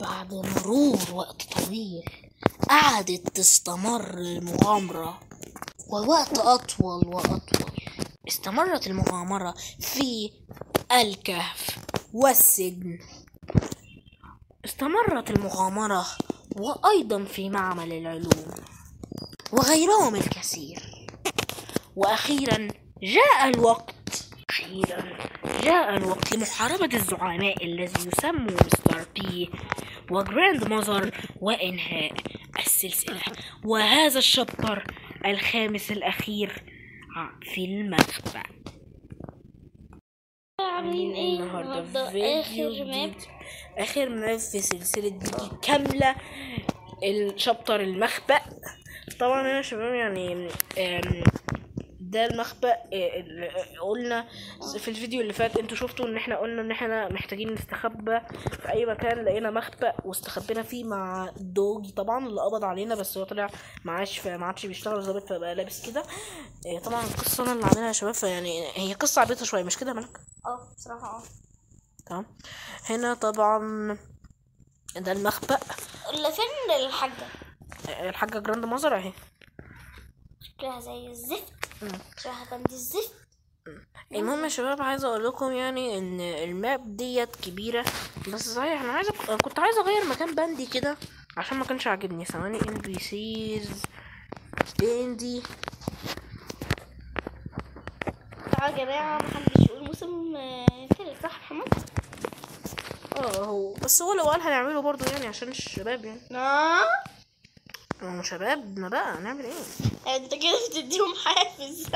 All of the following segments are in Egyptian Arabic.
بعد مرور وقت طويل قعدت تستمر المغامرة ووقت أطول وأطول استمرت المغامرة في الكهف والسجن استمرت المغامرة وأيضا في معمل العلوم وغيرهم الكثير وأخيرا جاء الوقت أخيرا جاء الوقت لمحاربة الزعماء الذي يسمى مستر بي وجراند ماذر وإنهاء السلسلة وهذا الشابتر الخامس الأخير في المخبأ عاملين ايه النهارده اخر جديد. ماب آخر ماب في سلسلة بيكي كاملة الشابتر المخبأ طبعا انا يا شباب يعني آم، ده المخبأ آه، اللي قلنا في الفيديو اللي فات انتوا شفتوا ان احنا قلنا ان احنا محتاجين نستخبى في اي مكان لقينا مخبأ واستخبينا فيه مع دوجي طبعا اللي قبض علينا بس هو طلع معاش ما عادش بيشتغل ظابط فبقى لابس كده آه، طبعا القصة انا اللي عاملها يا شباب فيعني هي قصة عبيطة شوية مش كده يا ملك اه بصراحه اه تمام هنا طبعا ده المخبأ اللي فين الحاجه الحاجة جراند مازر اهي شكلها زي الزفت مم. شكلها بند الزفت المهم يا شباب عايزة اقول لكم يعني ان الماب ديت كبيرة بس صحيح انا عايزة كنت عايزة اغير مكان بندي كده عشان ما كانش عاجبني ثواني ام بي سيز بندي تعالوا يا جماعه محدش يقول موسم آه، تالت صح محمد اه هو بس هو لو قال هنعمله برضو يعني عشان الشباب يعني اه هو شبابنا بقى هنعمل ايه انت كده بتديهم حافز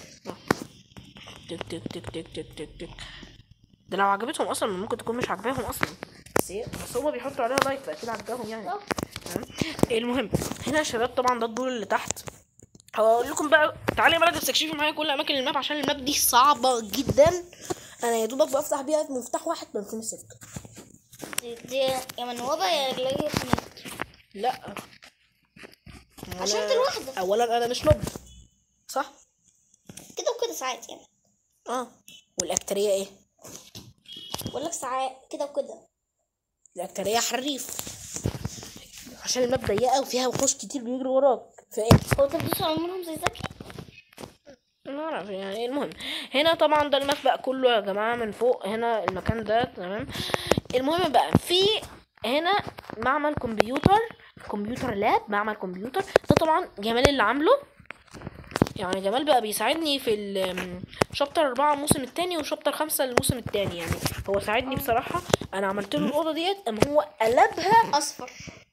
تك تك تك تك تك تك تك ده لو عجبتهم اصلا ممكن تكون مش عاجباهم اصلا بس هي بس هما بيحطوا عليها لايك فاكيد عجباهم يعني آه. تمام المهم هنا يا شباب طبعا ده الدور اللي تحت هقول لكم بقى تعالي يا بلد استكشفي معايا كل اماكن الماب عشان الماب دي صعبه جدا انا يا دوبك بفتح بيها مفتاح واحد ما بتمسك دي, دي يا منوبه يا رجلية حميد لا عشان أنا- انت لوحدك. اولا انا مش نوب صح كده وكده ساعات يعني اه والاكتريه ايه بقول لك ساعات كده وكده الاكتريه حريف عشان الماب ضيقه وفيها وحوش كتير بيجروا وراك فايه هو انت بتدوس على منهم زي زكي ما اعرف يعني المهم هنا طبعا ده المخبأ كله يا جماعه من فوق هنا المكان ده تمام المهم بقى في هنا معمل كمبيوتر كمبيوتر لاب معمل كمبيوتر ده طبعا جمال اللي عامله يعني جمال بقى بيساعدني في ال- شابتر أربعة الموسم التاني وشابتر خمسة الموسم التاني يعني هو ساعدني بصراحة أنا عملت له الأوضة ديت أما هو قلبها اصفر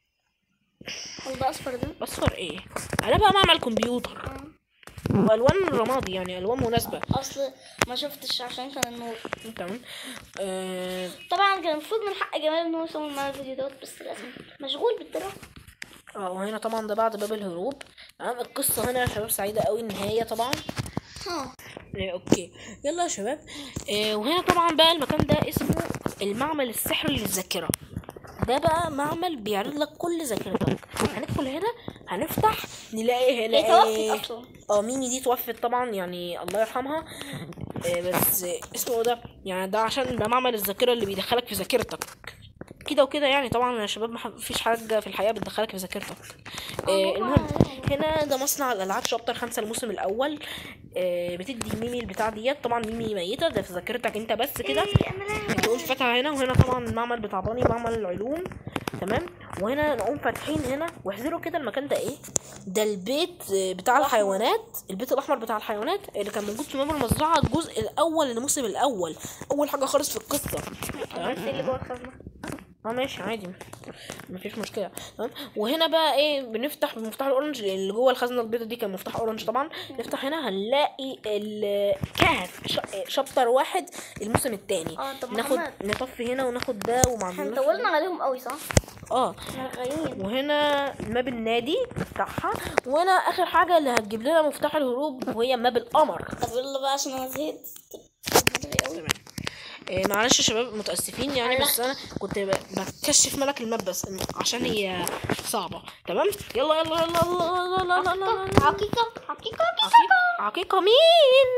هو ده اصفر ده أصفر إيه قلبها معمل كمبيوتر وألوان رمادي يعني ألوان مناسبة اصل ما شفتش عشان كان النور تمام آه طبعا كان المفروض من حق جمال ان هو يصور معايا الفيديو دوت بس للاسف مشغول بالدراسه اه وهنا طبعا ده بعد باب الهروب تمام القصه هنا يا شباب سعيده قوي النهايه طبعا ها إيه اوكي يلا يا شباب إيه وهنا طبعا بقى المكان ده اسمه المعمل السحري للذاكره ده بقى معمل بيعرض لك كل ذاكرتك هندخل هنا هنفتح نلاقي هنا هي توفت إيه؟ اصلا اه ميمي دي توفت طبعا يعني الله يرحمها إيه بس إيه اسمه ده يعني ده عشان ده معمل الذاكره اللي بيدخلك في ذاكرتك كده وكده يعني طبعا يا شباب ما فيش حاجه في الحياه بتدخلك في ذاكرتك إيه المهم هنا ده مصنع الالعاب شابتر خمسة الموسم الاول إيه بتدي ميمي البتاع ديت طبعا ميمي ميته ده في ذاكرتك انت بس كده تقوم فاتحه هنا وهنا طبعا المعمل بتاع باني معمل العلوم تمام وهنا نقوم فاتحين هنا واحذروا كده المكان ده ايه ده البيت آه، بتاع الحيوانات البيت الاحمر بتاع الحيوانات اللي كان موجود في ماب المزرعه الجزء الاول الموسم الاول اول حاجه خالص في القصه تمام بس اللي جوه الخزنه اه ماشي عادي مفيش مشكله تمام وهنا بقى ايه بنفتح بمفتاح الاورنج اللي جوه الخزنه البيضه دي كان مفتاح اورنج طبعا نفتح هنا هنلاقي الكهف ش- شابتر واحد الموسم الثاني اه طب ناخد محمد نطفي هنا وناخد ده ومع احنا طولنا عليهم قوي صح؟ اه احنا غايين وهنا ماب النادي بتاعها وهنا اخر حاجه اللي هتجيب لنا مفتاح الهروب وهي ماب القمر طب يلا بقى عشان انا زهقت تمام إيه معلش يا شباب متاسفين يعني بس انا كنت ب- بكشف ملك الماب بس عشان هي صعبه تمام يلا يلا يلا يلا يلا يلا يلا يلا حقيقة حقيقة عقيقة عقيقة مين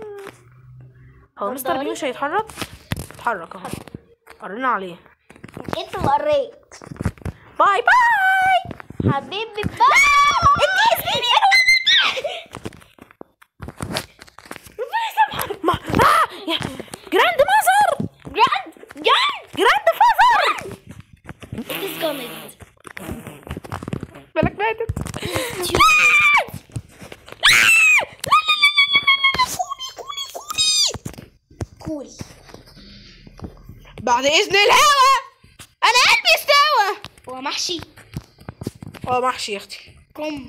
هو مستر بي قرري. مش هيتحرك اتحرك اهو قرينا عليه انت اللي قريت باي باي حبيبي بقى انت اسمي ما آه يا جراند مازر جراند جراند جراند فازر This comment. بالك ماتت كول بعد اذن الهوا انا قلبي استوى هو محشي اه محشي يا اختي كم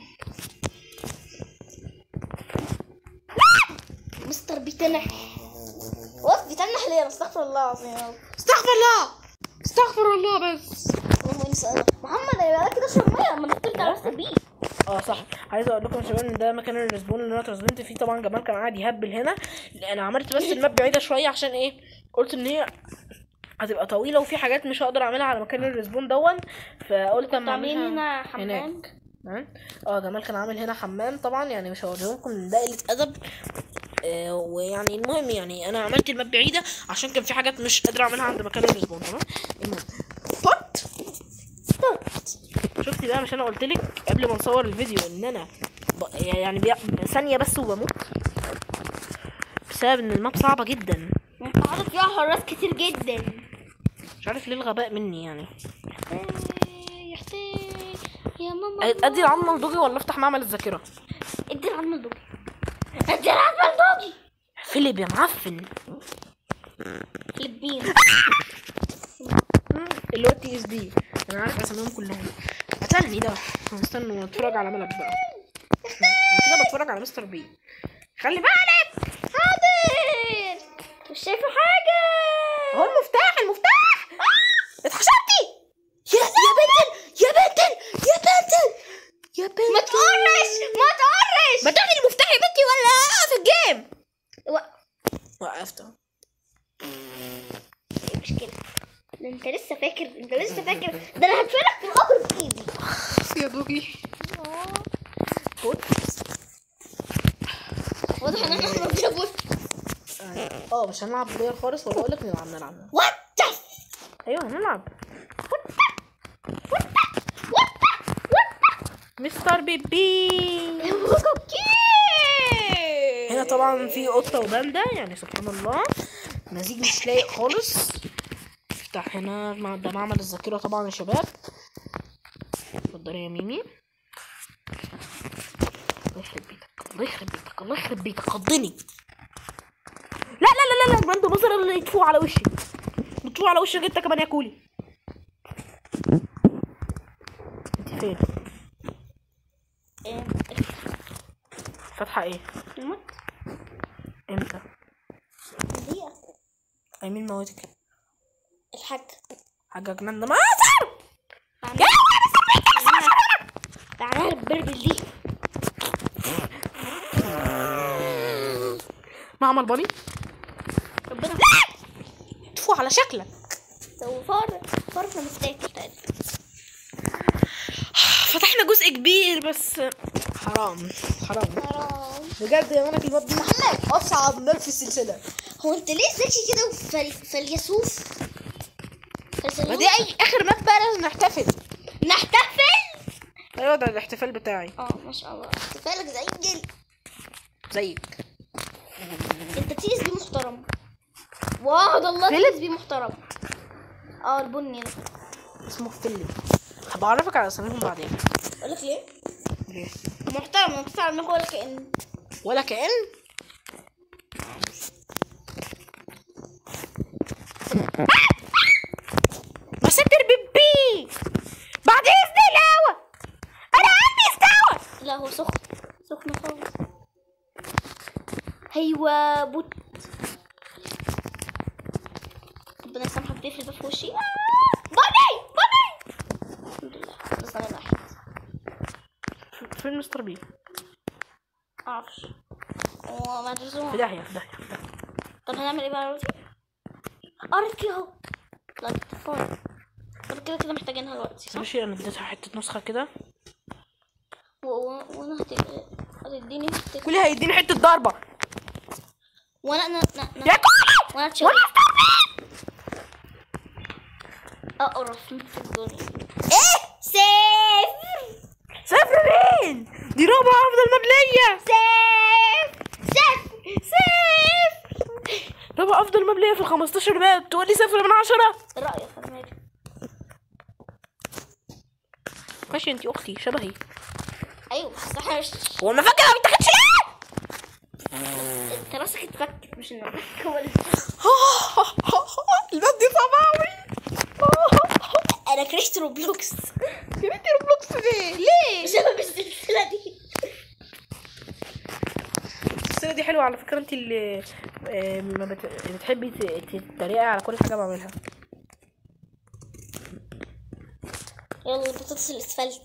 مستر بيتنح وقف بيتنح ليه استغفر الله العظيم يا رب استغفر الله استغفر الله بس اللهم اني سألك محمد يبقى كده اشرب ميه لما نحط على نفس البيت اه صح عايز اقول لكم يا شباب ان ده مكان الريسبون اللي انا اترسبنت فيه طبعا جمال كان قاعد يهبل هنا انا عملت بس الماب بعيده شويه عشان ايه قلت ان هي هتبقى طويله وفي حاجات مش هقدر اعملها على مكان الريسبون دون فقلت اما عاملين اعملها هنا حمام هناك تمام اه جمال كان عامل هنا حمام طبعا يعني مش هوريه لكم إن ده قله ادب آه ويعني المهم يعني انا عملت الماب بعيده عشان كان في حاجات مش قادر اعملها عند مكان الريسبون تمام المهم بوت شفتي بقى مش انا قلت لك قبل ما نصور الفيديو ان انا ب... يعني بي... ثانيه بس وبموت بسبب ان الماب صعبه جدا انت حاطط فيها حراس كتير جدا مش عارف ليه الغباء مني يعني إيه، يا حسين يا ماما ادي العظمه لدوجي ولا افتح معمل الذاكره ادي العظمة لدوجي ادي العظمة لدوجي فيليب يا معفن فلبين اللي هو تي اس دي انا عارف اساميهم كلهم قتلني ده استنوا اتفرج على ملك بقى أنا كده بتفرج على مستر بي خلي بالك حاضر مش شايفة حاجة اهو المفتاح المفتاح اتحشرتي يا يا بنتن يا بنتن يا بنتن يا بنتن ما تقرش ما تقرش ما تاخدي المفتاح يا بنتي ولا في الجيم و- وقفت اهو ايه مشكلة ده انت لسه فاكر انت لسه فاكر ده انا هدفنك في القبر بايدي يا دوجي خد واضح ان احنا ربنا بوس اه مش هنلعب بلاير خالص ولا اقول لك نلعب نلعب وات ايوه هنلعب مستر بيبي هنا طبعا في قطة وباندا يعني سبحان الله مزيج مش لايق خالص افتح هنا مع- ده معمل الذاكرة طبعا يا شباب اتفضلي يا ميمي الله يخرب بيتك الله يخرب بيتك الله يخرب بيتك خضني لا لا لا لا لا باندا بصر اللي يطفو على وشي يطفو على وشك انت كمان يا كولي انت فين فاتحة ايه الموت امتى دقيقة ايمين موتك الحاج حاجة جنان ده مازر تعالى البربل دي معمل بني ربنا تفو على شكلك هو فار فار في مستاكل تقريبا فتحنا جزء كبير بس حرام حرام حرام بجد يا ملك الواد دي محمد اصعب ماب في السلسله هو انت ليه ذكي كده وفل... فليسوف ما دي اي اخر ماب بقى لازم نحتفل نحتفل ايوه ده الاحتفال بتاعي اه ما شاء الله احتفالك زي الجل زيك انت تي اس بي محترم وعد الله تي اس بي محترم اه البني ده اسمه فيلم هبقى اعرفك على اساميهم بعدين اقول لك ليه ليه محترم ما بتعرف انك ولا كأن ولا كأن مستر بيبي بعد اذن الهوا انا عندي استوى لا هو سخن سخن خالص هيوا بوت ربنا يسامحك تقفل الباب في وشي بابي بابي الحمد لله بس انا واحد فين مستر بي معرفش هو ما في درسوه داهيه في داهيه في داهية. طب هنعمل ايه بقى دلوقتي قريت اهو لا فاضي طب كده كده محتاجينها دلوقتي صح ماشي انا اديتها حته نسخه كده و- و- وانا هت- هتديني هت- كلها هيديني حته ضربه وانا انا انا يا انا كولي وانا اتشوي وانا مستر بي اقرف من في الدنيا ايه ماب ليا في ال 15 باب تقول لي صفر من عشرة ايه رايك انا مالي ماشي انت اختي شبهي ايوه بس احنا مش هو المفكر ما بيتاخدش ليه انت راسك اتفكت مش انه هو اللي- الباب دي صعبة أوي انا كرهت روبلوكس يا بنتي روبلوكس ليه؟ ليه؟ بسبب السلسله دي السلسلة دي حلوة على فكرة انت اللي آه، ما بت... بتحبي ت- تتريقي على كل حاجة بعملها يلا بطاطس الاسفلت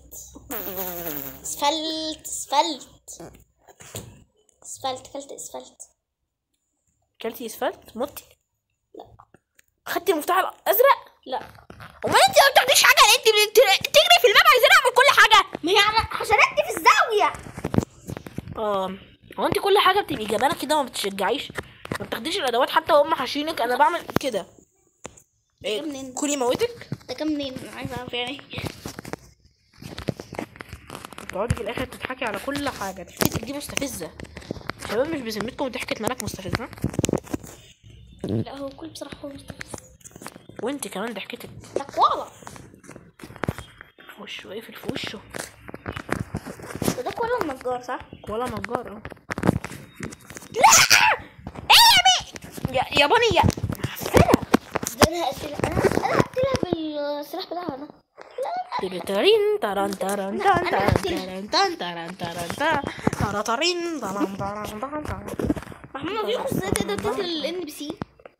اسفلت اسفلت اسفلت كلت اسفلت كلتي اسفلت متي؟ لا خدتي المفتاح الازرق؟ لا امال انت ما بتاخديش حاجة انت بت- تجري في الماب عايزين اعمل كل حاجة ما هي على حشرتني في الزاويه اه هو انت كل حاجة بتبقي جبانة كده وما بتشجعيش ما بتاخديش الادوات حتى وهم حاشينك انا بعمل كده ده منين؟ كولي موتك ده كام منين انا عايزه اعرف يعني تقعدي في الاخر تضحكي على كل حاجة ضحكتك دي مستفزة شباب مش بذمتكم ضحكة ملك مستفزة لا هو كل بصراحه هو مستفز وانت كمان ضحكتك ده كوالا في وشه اقفل في وشه ده ده كوالا النجار صح؟ ولا نجار اه لا ايه يا بيه يا يا بني يا فين ده انا هقتلها انا انا هقتلها بالسلاح بتاعها ده ترين تران تران تان أنا تران تران تان تران تران تان تران ترين تران تران تران تران محمد فيروس ازاي تقدر تقتل الان بي سي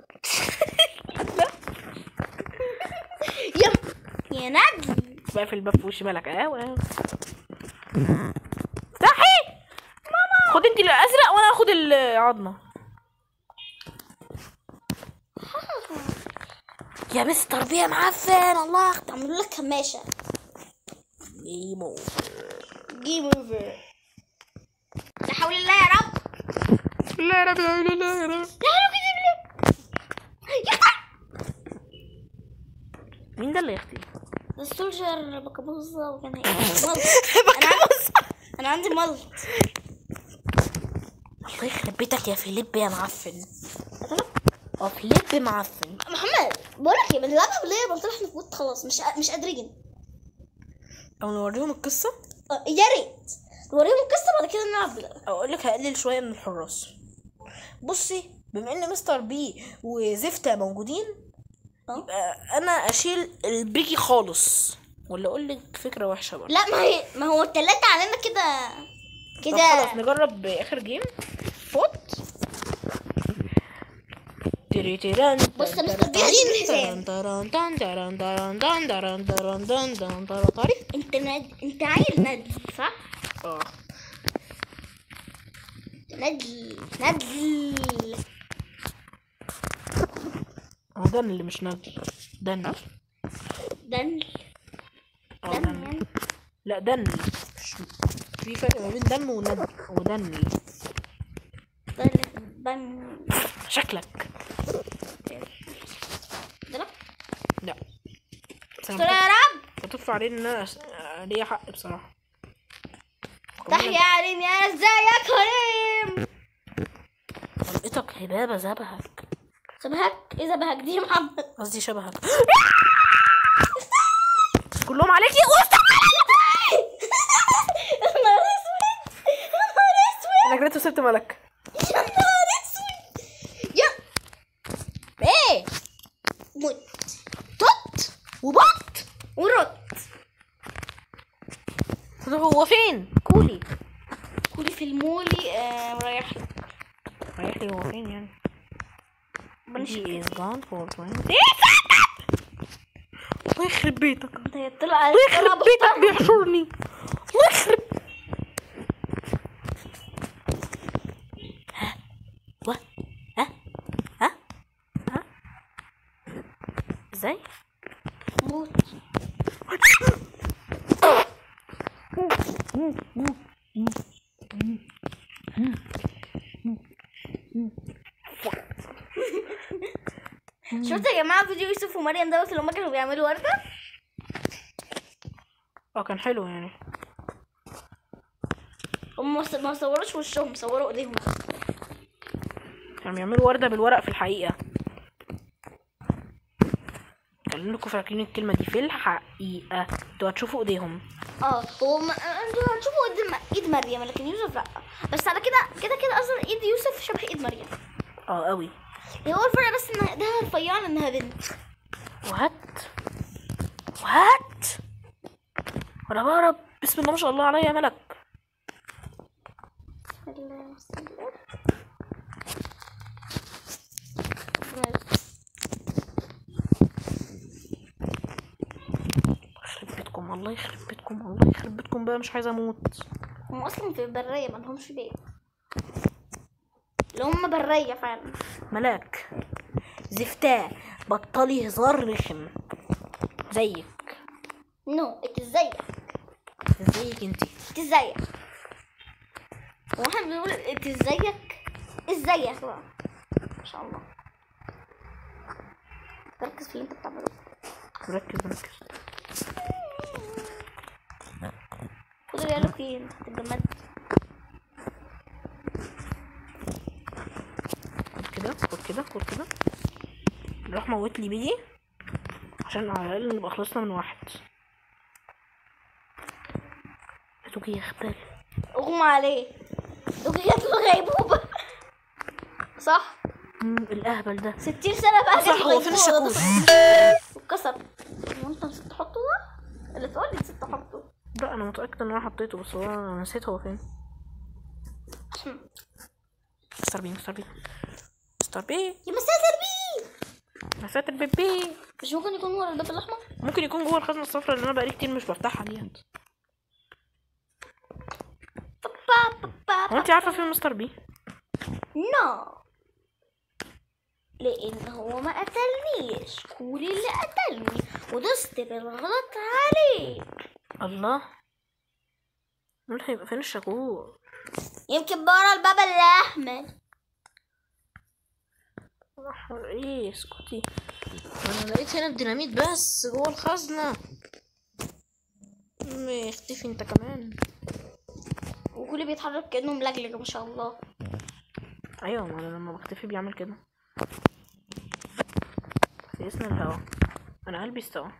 يا يا نجم بقى في الباب في وش ملك اهو اهو افتحي ماما خد انت الازرق وانا اخد العظمه يا مستر بيه معفن الله يخ- اعمل لك كماشه ايمو جيم اوفر لا حول الله يا رب لا يا رب لا لا لا يا رب لا حول كده بالله يقطع مين ده اللي يختي ده السولجر بكابوزة وكان هي ملط انا انا عندي ملط الله يخرب بيتك يا فيليب يا معفن اه فيليب معفن محمد بقول لك ايه ما نلعبها بالليل ما احنا نفوت خلاص مش مش قادرين او نوريهم القصه آه، يا ريت نوريهم القصه بعد كده نلعب بالليل. اقول لك هقلل شويه من الحراس بصي بما ان مستر بي وزفته موجودين اه يبقى انا اشيل البيجي خالص ولا اقول لك فكره وحشه برضه لا ما هي ما هو التلاتة علينا كده طب كده خلاص نجرب اخر جيم فوت تيري تيران بص يا مستر بي هشيل حسام. تران تران تران تران تران تران تران تران تران تران تران انت ند... انت عيل ندل صح؟ اه ندل ندل هو ده اللي مش ندل دن دنل اه دم دن يعني لا دن مش في فرق ما بين دم وندل ودن دنل بن شكلك دلك لا بس استر انا يا رب بطف عليه ان انا أس- ليا حق بصراحه تحيا يا عريم يا ازيك يا كريم طلقتك هبابه زبهك شبهك ايه شبهك دي يا محمد قصدي شبهك كلهم عليكي وسط يا نهار اسود يا نهار اسود انا جريت وسبت ملك يا نهار اسود يا ايه موت توت وبط ورد طب هو فين كولي كولي في المولي آه مريح لك رايح لي هو فين يعني بنشك. He is gone for twenty الله يخرب بيتك انت هي طلع الله يخرب بيتك بيحشرني الله يخرب ها و ها ها ها ازاي موت شفت يا جماعه فيديو يوسف ومريم دوت اللي هما كانوا بيعملوا ورده اه كان حلو يعني هم ما ص- ما صوروش وشهم صوروا ايديهم كانوا بيعملوا وردة بالورق في الحقيقة خليكم فاكرين الكلمه دي في الحقيقه انتوا هتشوفوا ايديهم اه هو ما... انتوا هتشوفوا ايد م- ايد مريم لكن يوسف لا بس على كده كده كده اصلا ايد يوسف شبه ايد مريم اه قوي هو الفرق بس ان ايدها رفيعه انها بنت وهات وهات ولا بقرب بسم الله ما شاء الله عليا يا ملك يخرب بيتكم الله يخرب بيتكم الله يخرب بيتكم بقى مش عايزه اموت هم اصلا في البريه ما لهمش بيت اللي هم بريه فعلا ملاك زفتاه بطلي هزار رخم زيك نو انت ازيك زيك انتي انت ازيك هو احنا بنقول انت ازيك ازيك بقى ما شاء الله ركز في اللي انت بتعمله مركز مركز خد بالك فين هتتجمد خد كده خد كده خد كده روح موت لي بيه عشان على الاقل نبقى خلصنا من واحد توجي يا خبال اغمى عليه دوكي جات له غيبوبة صح مم، الاهبل ده ستين سنة بقى صح هو فين الشاكوش واتكسر هو انت نسيت تحطه ده؟ اللي تقول لي نسيت تحطه لا انا متاكد ان انا حطيته بس هو أنا نسيت هو فين مستر بي مستر بي مستر بي يا مساتر بيه مسات البيبي مش ممكن يكون ورا الباب الاحمر ممكن يكون جوه الخزنه الصفراء اللي انا بقالي كتير مش بفتحها ديت با- با- با- هو انت عارفه فين مستر بي نو لان هو ما قتلنيش كل اللي قتلني ودست بالغلط عليه الله امال هيبقى فين الشاكوش يمكن ورا الباب الاحمر احمر ايه اسكتي انا لقيت هنا الديناميت بس جوه الخزنه أمي، اختفي انت كمان وكل بيتحرك كانه ملجلج ما شاء الله ايوه ما انا لما بختفي بيعمل كده في اسم الهوا انا قلبي استوى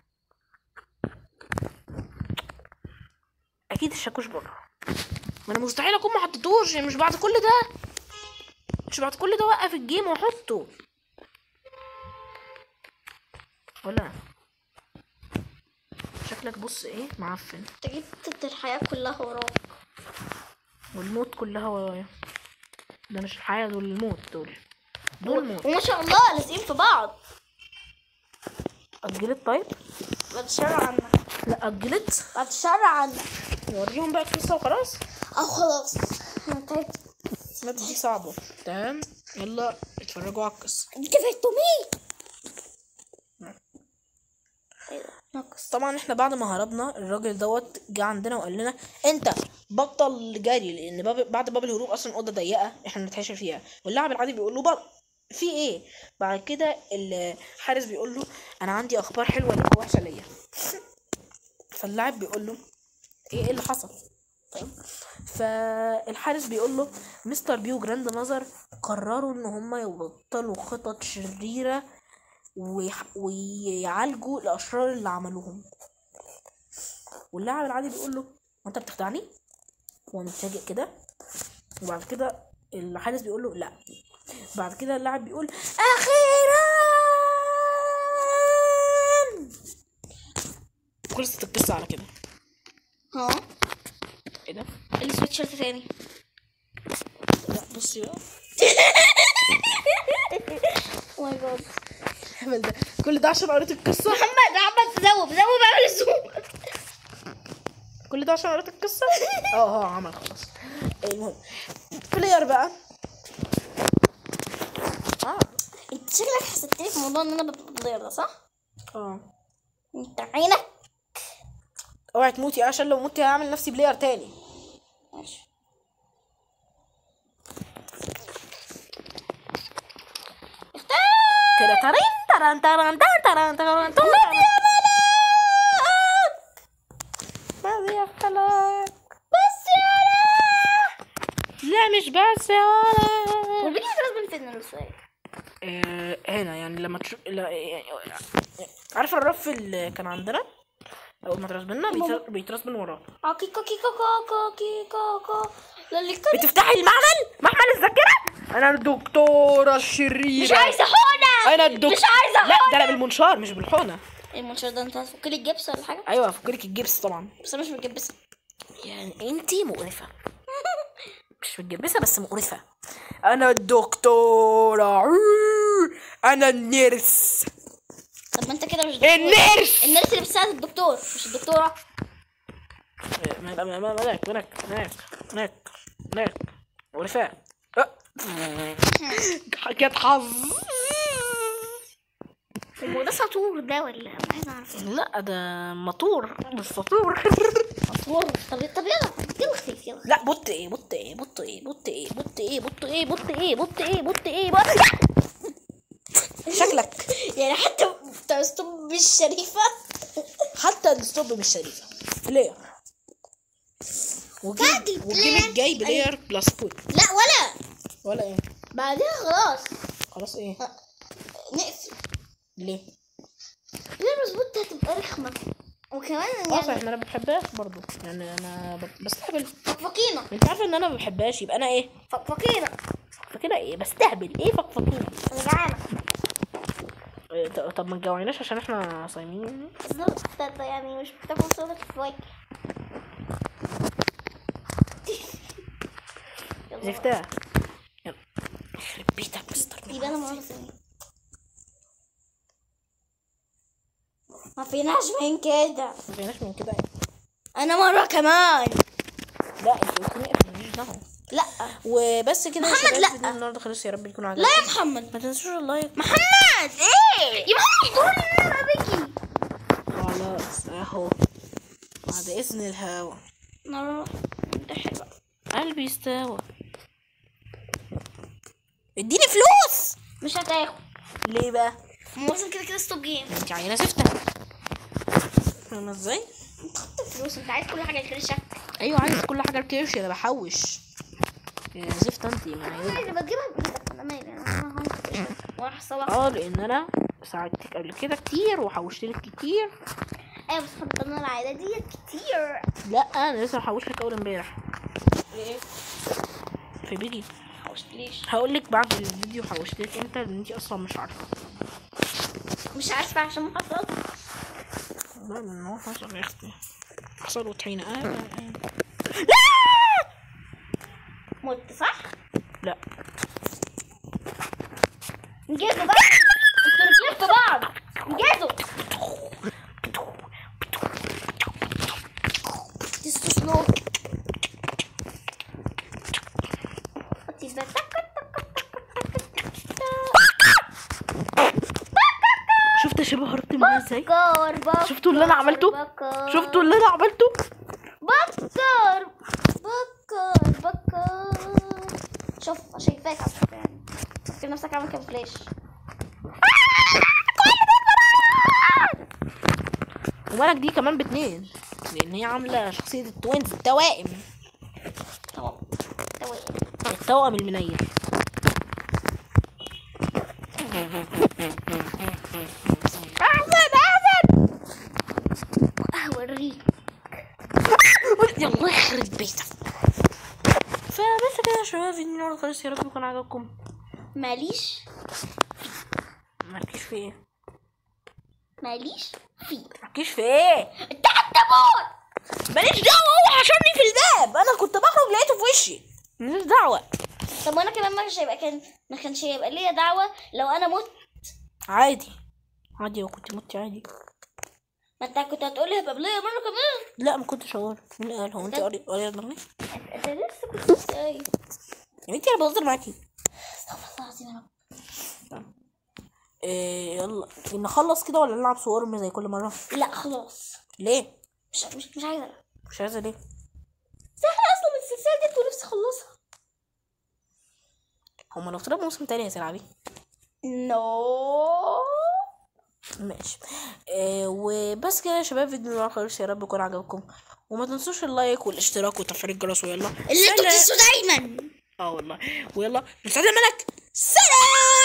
اكيد الشاكوش بره ما انا مستحيل اكون ما حطيتوش يعني مش بعد كل ده مش بعد كل ده وقف الجيم واحطه ولا شكلك بص ايه معفن انت جبت الحياة كلها وراك والموت كلها ورايا ده مش الحياة دول الموت دول دول موت وما شاء الله لازقين في بعض أجلت طيب بعد الشر عنك لا أجلت بعد الشر عنك نوريهم بقى القصة وخلاص اه خلاص انا تعبت لا دي صعبة تمام يلا اتفرجوا على القصة انت فايتومي ايه ده ناقص طبعا احنا بعد ما هربنا الراجل دوت جه عندنا وقال لنا انت بطل جري لان باب بعد باب الهروب اصلا اوضه ضيقه احنا بنتحشر فيها واللاعب العادي بيقول له بر في ايه بعد كده الحارس بيقول له انا عندي اخبار حلوه ليك ووحشه ليا فاللاعب بيقول له ايه ايه اللي حصل طيب فالحارس بيقول له مستر بيو جراند نظر قرروا ان هم يبطلوا خطط شريره ويح- ويعالجوا الاشرار اللي عملوهم واللاعب العادي بيقول له وانت بتخدعني هو متفاجئ كده وبعد كده الحارس بيقول له لا بعد كده اللاعب بيقول اخيرا خلصت القصه على كده ها ايه ده اللي سويتشيرت تاني لا بصي بقى او ماي جاد الهبل ده كل ده عشان قريت القصه محمد عمال تزوب زوب اعمل زوم كل ده عشان قريت القصه اه اه عمل خلاص المهم بلاير بقى اه انت شكلك حسدتني في موضوع ان انا ببقى ده صح؟ اه انت عينك اوعي تموتي عشان لو متي هعمل نفسي بلاير تاني ماشي كده ترين تران تران تران تران تران تران بس يا خلاك بس يا لا مش بس يا هو ولا بيجي غصب فين السؤال آه، هنا يعني لما تشوف لا يعني عارف الرف اللي كان عندنا اول ما ترسبنا بيتر- بيترسب من وراه اه كيكا كيكا كاكا كيكا كا للي بتفتحي المعمل معمل الذاكره انا الدكتوره الشريره مش عايزه حونه انا الدكتور مش عايزه لا حونه ده انا بالمنشار مش بالحونه المنشار ده انت هتفك لي الجبس ولا حاجه ايوه افكرك الجبس طبعا بس انا مش متجبسه يعني انتي مقرفه مش متجبسه بس مقرفه انا الدكتوره انا النيرس طب ما انت كده مش دكتور النيرس الناس اللي بتساعد الدكتور مش الدكتوره ما- ما- ما- ملاك ملاك ملاك ملاك ملاك ورفاع أه. كانت حظ هو ده سطور ده ولا انا عايزه اعرف لا ده مطور مش سطور سطور طب طب يلا اديله خفيف يلا لا بط ايه بط ايه بط ايه بط ايه بط ايه بط ايه بط ايه بط ايه بط ايه بط شكلك يعني حتى بتاع ستوب مش شريفه حتى الستوب مش شريفة بلاير وجيم بعد البلاير- وجيم الجاي بلاير بلس فوت لا ولا ولا ايه بعدين خلاص خلاص ايه نقفل ليه ليه المظبوط هتبقى رخمه وكمان اه صحيح يعني ما انا ما بحبهاش برضو يعني انا ب- بستهبل فقفقينا انت عارفه ان انا ما بحبهاش يبقى انا ايه فقفقينا فكده ايه بستهبل ايه فقفقين انا جعانه إيه، ط- طب ما تجوعناش عشان احنا صايمين بالظبط ده- ده يعني مش بتاكل صودا الفواكه يلا. زفتها يلا يخرب بيتك مستر يبقى انا مرة ثانية ما فيناش من كده ما فيناش من كده انا مرة كمان لا انت قلت لي اقفل ماليش دعوه لا وبس كده يا محمد، شباب لا. فيديو النهارده خلص يا رب يكون لا عجبكم يا محمد ما تنسوش اللايك محمد ايه يا محمد دور ان انا بيكي خلاص اهو بعد اذن الهوا نروح ننتحر بقى قلبي استوى اديني فلوس مش هتاخد ليه بقى ما وصل كده كده ستوب جيم انت عينه زفته فاهمه ازاي انت خدت الفلوس انت عايز كل حاجة الكرشة ايوه عايز كل حاجه الكرش انا بحوش يا زفته انت ما انا اللي بتجيبها بايدك انا مالي انا انا هون وانا حصلك اه لان انا ساعدتك قبل كده كتير وحوشت لك كتير ايوه بس حطينا العادة دي كتير لا انا لسه محوش لك اول امبارح ليه؟ في بيجي حوشتليش هقول لك بعد الفيديو حوشت لك امتى لان انت اصلا مش عارفه مش عارفة عشان ما حصلت لا لان هو حصل يا اختي حصل وطحينه آه آه آه. مت صح؟ لا انجزوا بقى انتوا رجلين في بعض انجزوا تستسلوا حطي بقى تك شفت يا شباب هربت منها ازاي بكر بكر شفتوا اللي انا عملته بكر شفتوا اللي انا عملته بكر بكر بكر شوف شايفاك على فكرة يعني فكر نفسك عامل كامفلاش ومالك دي كمان باتنين لان هي عامله شخصيه التوينز التوائم تمام تمام التوأم المنيل احمد احمد اوريك يلا يخرب بيتك فبس كده يا شباب فيديو النهارده خلص يا رب يكون عجبكم ماليش مالكيش في ايه ماليش فيه مالكيش في ايه انت عالتابوت ماليش دعوه هو حشرني في الباب انا كنت بخرج لقيته في وشي ماليش دعوه طب وانا كمان ما كانش هيبقى كان ما كانش هيبقى ليا دعوه لو انا مت عادي عادي لو كنت مت عادي ما انت كنت هتقولي هيبقى ليا مره كمان لا ما كنتش هقول مين اللي قال هو انت قاري قاري دماغي انت لسه كنت لسه قايل يا بنتي انا بهزر معاكي استغفر الله العظيم يا رب إيه يلا نخلص كده ولا نلعب صورم زي كل مره لا خلاص ليه مش مش مش عايزه ألعب. مش عايزه ليه بس احنا اصلا من السلسله دي ونفسي اخلصها هما لو طلعوا موسم تاني هتلعبي نو ماشي إيه وبس كده يا شباب فيديو النهارده خلص يا رب يكون عجبكم وما تنسوش اللايك والاشتراك وتفعيل الجرس ويلا اللي انتوا سلام. بتنسوا دايما اه والله ويلا من سعد الملك سلام